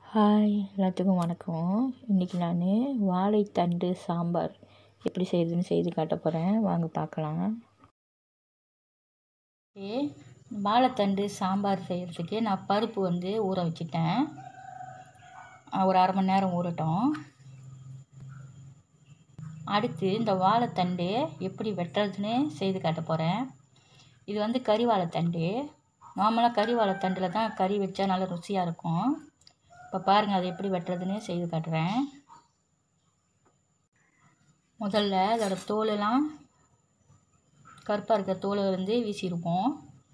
hi எல்லாத்துக்கும் வணக்கம் இன்றைக்கி நான் வாழைத்தண்டு சாம்பார் எப்படி செய்யுதுன்னு செய்து காட்ட போகிறேன் வாங்க பார்க்கலாம் ஓகே வாழைத்தண்டு சாம்பார் செய்கிறதுக்கு நான் பருப்பு வந்து ஊற வச்சுட்டேன் அஹ் ஒரு அரை மணி நேரம் ஊறட்டும் அடுத்து இந்த வாழைத்தண்டு எப்படி வெட்டுறதுன்னு செய்து காட்ட போகிறேன் இது வந்து கறி வாழைத்தண்டு நார்மலாக கறி வாழைத்தண்டில் தான் கறி வச்சா நல்லா ருசியாக இருக்கும் இப்போ பாருங்கள் அதை எப்படி வெட்டுறதுன்னு செய்து காட்டுறேன் முதல்ல அதோட தோலெல்லாம் கருப்பாக இருக்கிற தோலை வந்து வீசியிருப்போம்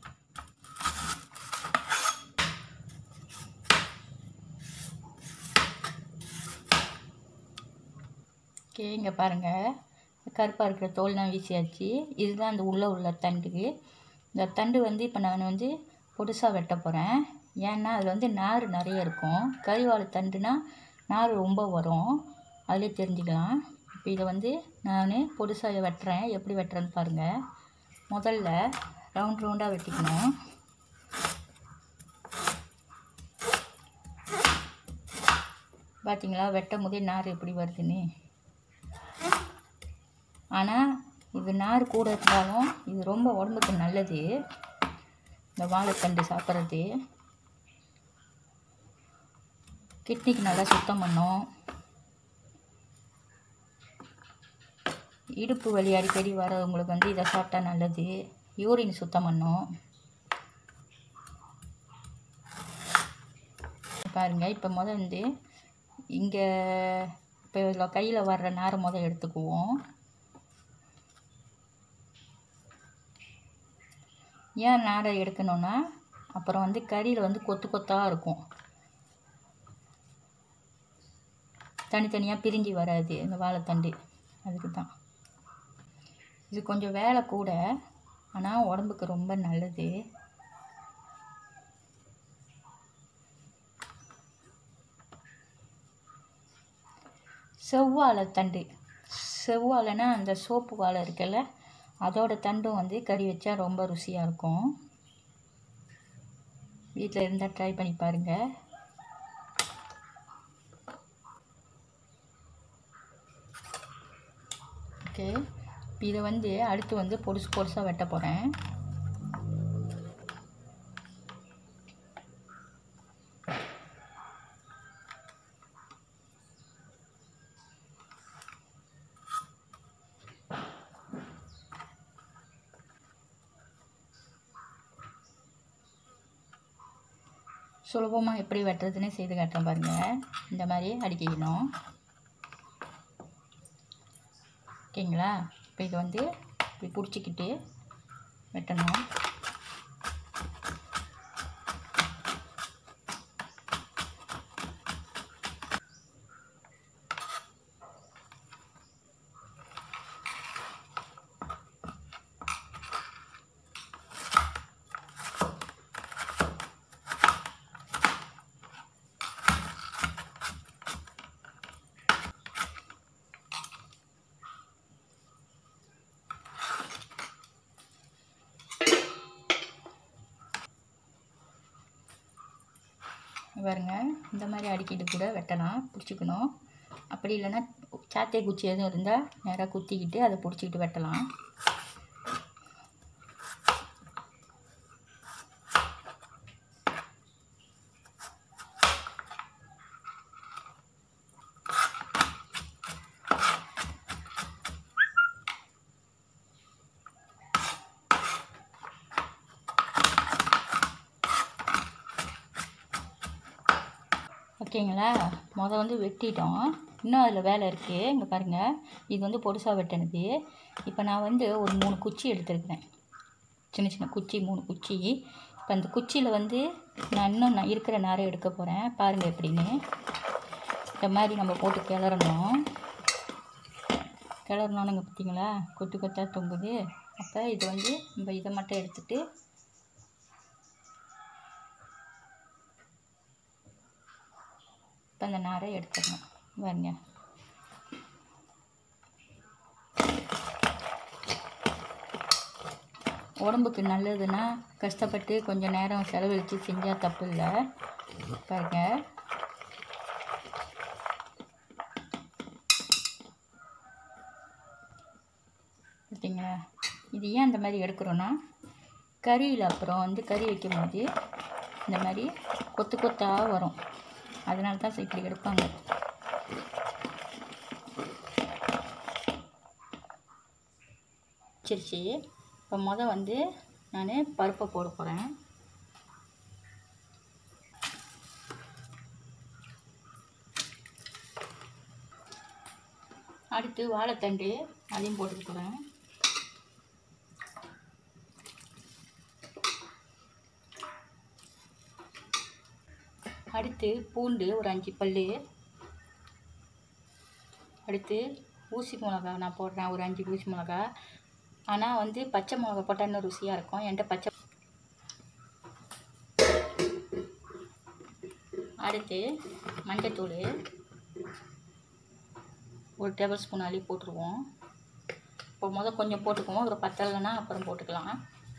ஓகே இங்கே பாருங்கள் கருப்பாக இருக்கிற தோல்லாம் வீசியாச்சு இதுதான் அந்த உள்ளே உள்ள தண்டுக்கு இந்த தண்டு வந்து இப்போ நான் வந்து பொடுசாக வெட்ட போகிறேன் ஏன்னா அதில் வந்து நார் நிறைய இருக்கும் கறிவாழை தண்டுனா நார் ரொம்ப வரும் அதிலே தெரிஞ்சுக்கலாம் இப்போ இதை வந்து நான் பொடுசாக வெட்டுறேன் எப்படி வெட்டுறேன்னு பாருங்கள் முதல்ல ரவுண்ட் ரவுண்டாக வெட்டிக்கணும் பார்த்தீங்களா வெட்டும் போதே நார் எப்படி வருதுன்னு ஆனால் இது நார் கூட இருந்தாலும் இது ரொம்ப உடம்புக்கு நல்லது இந்த வாழைத்தண்டு சாப்பிட்றது கிட்னிக்கு நல்லா சுத்தம் பண்ணும் இடுப்பு வலி அடிக்கடி வரவங்களுக்கு வந்து இதை சாப்பிட்டா நல்லது யூரின் சுத்தம் பண்ணும் பாருங்கள் இப்போ முதல் வந்து இங்கே இப்போ இதில் கையில் வர்ற நாரை முதல் எடுத்துக்குவோம் ஏன் நாரை எடுக்கணும்னா அப்புறம் வந்து கறியில் வந்து கொத்து கொத்தாக இருக்கும் தனித்தனியாக பிரிஞ்சு வராது இந்த வாழைத்தண்டு அதுக்கு தான் இது கொஞ்சம் வேலை கூட ஆனால் உடம்புக்கு ரொம்ப நல்லது செவ்வாழை தண்டு செவ்வாழைனா அந்த சோப்பு வாழை இருக்குல்ல அதோட தண்டும் வந்து கறி வச்சா ரொம்ப ருசியாக இருக்கும் வீட்டில் இருந்தால் ட்ரை பண்ணி பாருங்கள் ஓகே இப்போ இதை வந்து அடுத்து வந்து பொடுசு பொடுசாக வெட்ட போகிறேன் சுலபமாக எப்படி வெட்டுறதுன்னு செய்து காட்டுறேன் பாருங்கள் இந்த மாதிரி அடிக்கணும் ஓகேங்களா இப்போ இது வந்து இப்படி பிடிச்சிக்கிட்டு வெட்டணும் பாருங்க இந்த மாதிரி அடிக்கிட்டு கூட வெட்டலாம் பிடிச்சிக்கணும் அப்படி இல்லைன்னா சாத்தை குச்சி எதுவும் இருந்தால் நேராக குத்திக்கிட்டு அதை பிடிச்சிக்கிட்டு வெட்டலாம் ஓகேங்களா மொதல் வந்து வெட்டிட்டோம் இன்னும் அதில் வேலை இருக்குது இங்கே பாருங்கள் இது வந்து பொடுசாக வெட்டினது இப்போ நான் வந்து ஒரு மூணு குச்சி எடுத்துருக்கிறேன் சின்ன சின்ன குச்சி மூணு குச்சி இப்போ அந்த குச்சியில் வந்து நான் இன்னும் நான் இருக்கிற நாரை எடுக்க போகிறேன் பாருங்கள் எப்படின்னு இந்த மாதிரி நம்ம போட்டு கிளறணும் கிளறணும்னுங்க பார்த்தீங்களா கொத்து கொத்தாக தொங்குது அப்போ இது வந்து நம்ம இதை மட்டும் எடுத்துகிட்டு இப்போ அந்த நாரை எடுத்துடணும் பாருங்க உடம்புக்கு நல்லதுன்னா கஷ்டப்பட்டு கொஞ்சம் நேரம் செலவழித்து செஞ்சால் தப்பு இல்லை பாருங்க இது ஏன் இந்த மாதிரி எடுக்கிறோன்னா கறியில் அப்புறம் வந்து கறி வைக்கும்போது இந்த மாதிரி கொத்து கொத்தாக வரும் அதனால தான் இப்படி எடுப்பாங்க சரிச்சு இப்போ மொதல் வந்து நான் பருப்பை போட போகிறேன் அடுத்து வாழைத்தண்டு அதையும் போட்டுக்க போகிறேன் அடுத்து பூண்டு ஒரு அஞ்சு பல் அடுத்து ஊசி மிளகா நான் போடுறேன் ஒரு அஞ்சு ஊசி மிளகா ஆனால் வந்து பச்சை மிளகா போட்டால் இன்னும் ருசியாக இருக்கும் என்கிட்ட பச்சை அடுத்து மஞ்சத்தூள் ஒரு டேபிள் ஸ்பூன் அள்ளி போட்டுருவோம் இப்போ முதல் கொஞ்சம் போட்டுக்குவோம் ஒரு பத்தலைன்னா அப்புறம் போட்டுக்கலாம்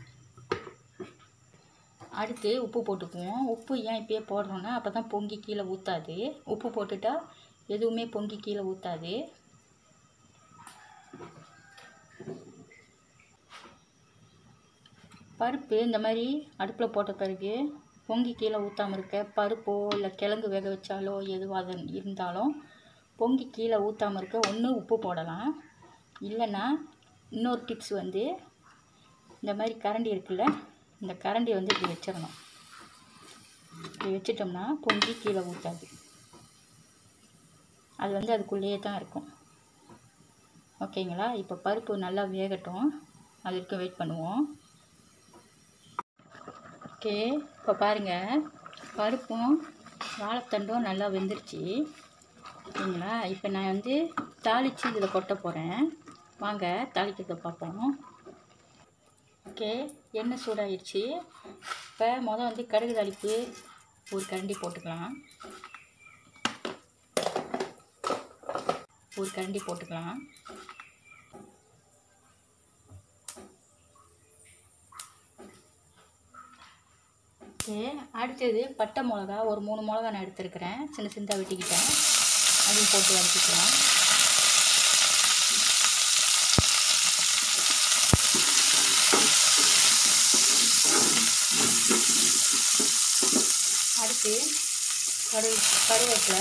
அடுத்து உப்பு போட்டுக்குவோம் உப்பு ஏன் இப்பயே போடுறோன்னா அப்போ தான் பொங்கி கீழே ஊற்றாது உப்பு போட்டுட்டா எதுவுமே பொங்கி கீழே ஊற்றாது பருப்பு இந்த மாதிரி அடுப்பில் போட்ட பிறகு பொங்கி கீழே ஊற்றாமல் இருக்க பருப்போ இல்லை கிழங்கு வேக வச்சாலோ எதுவாக இருந்தாலும் பொங்கி கீழே ஊற்றாமல் இருக்க ஒன்று உப்பு போடலாம் இல்லைன்னா இன்னொரு டிப்ஸ் வந்து இந்த மாதிரி கரண்டி இருக்குல்ல இந்த கரண்டியை வந்து இப்படி வச்சிடணும் இப்படி வச்சிட்டோம்னா பொங்கி கீழே ஊற்றாது அது வந்து அதுக்குள்ளேயே தான் இருக்கும் ஓகேங்களா இப்போ பருப்பு நல்லா வேகட்டும் அது வரைக்கும் வெயிட் பண்ணுவோம் ஓகே இப்போ பாருங்கள் பருப்பும் வாழைத்தண்டும் நல்லா வெந்துருச்சு ஓகேங்களா இப்போ நான் வந்து தாளித்து இதில் கொட்ட போகிறேன் வாங்க தாளிக்கிறத பார்ப்போம் ஓகே எண்ணெய் சூடாகிடுச்சு இப்போ மொதல் வந்து கடுகு தாளிப்பு ஒரு கரண்டி போட்டுக்கலாம் ஒரு கரண்டி போட்டுக்கலாம் ஓகே அடுத்தது பட்டை மிளகா ஒரு மூணு மிளகா நான் எடுத்துருக்கிறேன் சின்ன சின்னதாக வெட்டிக்கிட்டேன் அதையும் போட்டு வதக்கிக்கலாம் அடுத்து கரு கருவேப்பிலை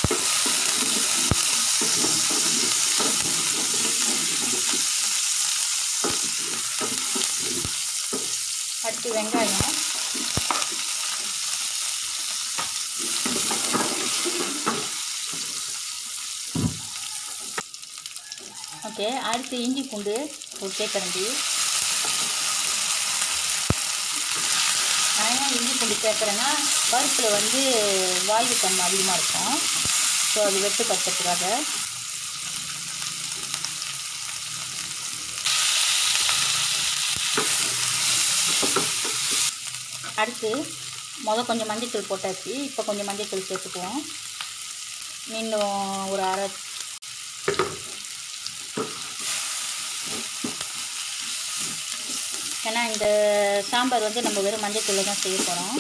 அடுத்து வெங்காயம் ஓகே அடுத்து இஞ்சி பூண்டு ஒரு தேக்கரண்டி நான் ஏன் இஞ்சி பூண்டு சேர்க்குறேன்னா பருப்பில் வந்து வாயு தன்மை அதிகமாக இருக்கும் ஸோ அது வெட்டு பச்சத்துக்காக அடுத்து முதல் கொஞ்சம் மஞ்சத்தூள் போட்டாச்சு இப்போ கொஞ்சம் மஞ்சத்தூள் சேர்த்துக்குவோம் இன்னும் ஒரு அரை ஏன்னா இந்த சாம்பார் வந்து நம்ம வெறும் மஞ்சத்தூள் தான் செய்ய போகிறோம்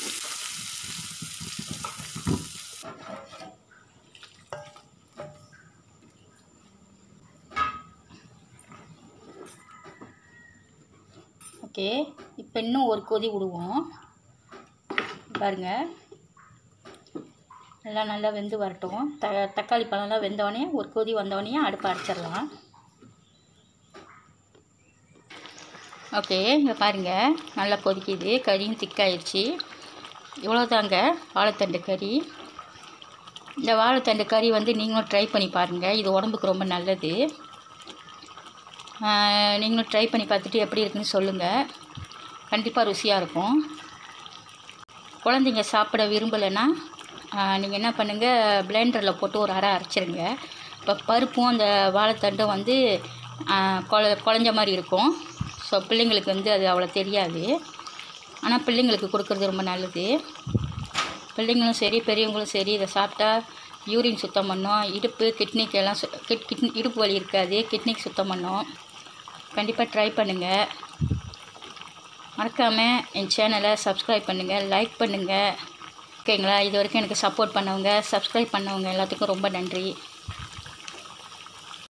ஓகே இப்போ இன்னும் ஒரு கொதி விடுவோம் பாருங்க எல்லாம் நல்லா வெந்து வரட்டும் த தக்காளி பழம்லாம் வெந்தோடனே ஒரு கொதி வந்தோடனே அடுப்பை அடைச்சிடலாம் ஓகே இங்கே பாருங்கள் நல்லா கொதிக்குது கறியும் திக்காயிடுச்சு இவ்வளோதாங்க வாழைத்தண்டு கறி இந்த வாழைத்தண்டு கறி வந்து நீங்களும் ட்ரை பண்ணி பாருங்கள் இது உடம்புக்கு ரொம்ப நல்லது ஆஹ் நீங்களும் ட்ரை பண்ணி பார்த்துட்டு எப்படி இருக்குன்னு சொல்லுங்கள் கண்டிப்பாக ருசியாக இருக்கும் குழந்தைங்க சாப்பிட விரும்பலைன்னா நீங்கள் என்ன பண்ணுங்கள் பிளெண்டரில் போட்டு ஒரு அரை அரைச்சிருங்க இப்போ பருப்பும் அந்த வாழைத்தண்டும் வந்து ஆஹ் கொழ குழஞ்ச மாதிரி இருக்கும் ஸோ பிள்ளைங்களுக்கு வந்து அது அவ்வளோ தெரியாது ஆனால் பிள்ளைங்களுக்கு கொடுக்குறது ரொம்ப நல்லது பிள்ளைங்களும் சரி பெரியவங்களும் சரி இதை சாப்பிட்டா யூரின் சுத்தம் பண்ணும் இடுப்பு கிட்னிக்கெல்லாம் சு கிட் கிட்னி இடுப்பு வலி இருக்காது கிட்னிக்கு சுத்தம் பண்ணும் கண்டிப்பாக ட்ரை பண்ணுங்கள் மறக்காமல் என் சேனலை சப்ஸ்கிரைப் பண்ணுங்கள் லைக் பண்ணுங்கள் ஓகேங்களா இது வரைக்கும் எனக்கு சப்போர்ட் பண்ணவங்க சப்ஸ்கிரைப் பண்ணவங்க எல்லாத்துக்கும் ரொம்ப நன்றி